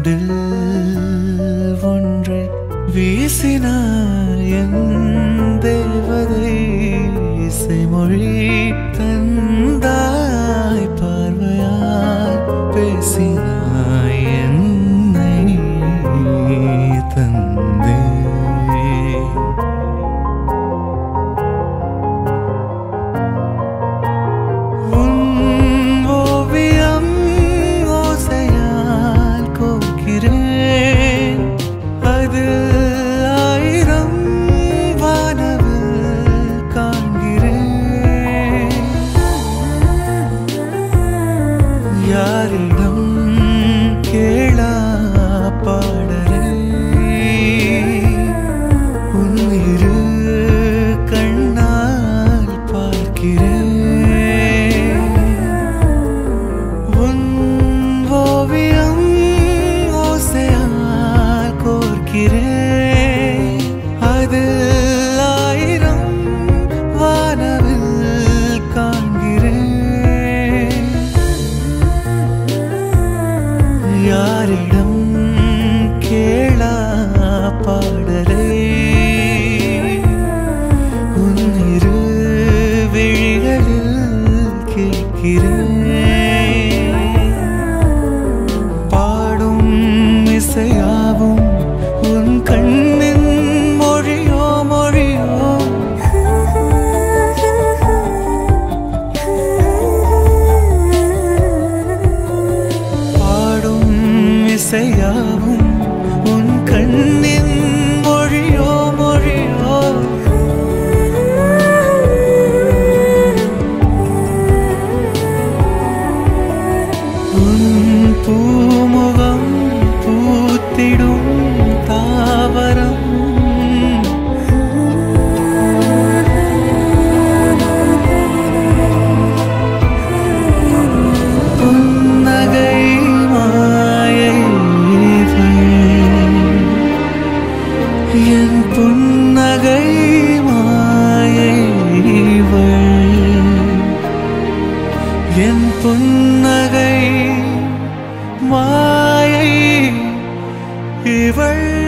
வண்டு ஒன்றை வீசினார் என் தேவதை இசைமொழி தந்தாய் பார்வையால் பேசினாய் என்னை தந்தே உன் ஓவியம் ஓசையால் கோக்கிறேன் அது ஆயிரம் வானவில் காண்கிறேன் யாரிடம் கேளா பாடலே உன் இரு கண்ணால் பார்க்கிறேன் உன் ஓவியம் ஓசையால் கோர்க்கிறேன் அது ஆயிரம் வானவில் காண்கிறேன் யாரிடம் கேளா பாடலே உன் இரு விழிகளில் கேட்கிறேன் பாடும் இசையாவும் உன் கண்ணின் மொழியோ மொழியோ பாடும் இசையாவும் உன் கண்ணின் மொழியோ மொழியோ உன் பூமுகம் பூத்திடும் தாவரம் புன்னகை மாயை என் புன்னகை மாயை என் புன்னகை மாயை இவள்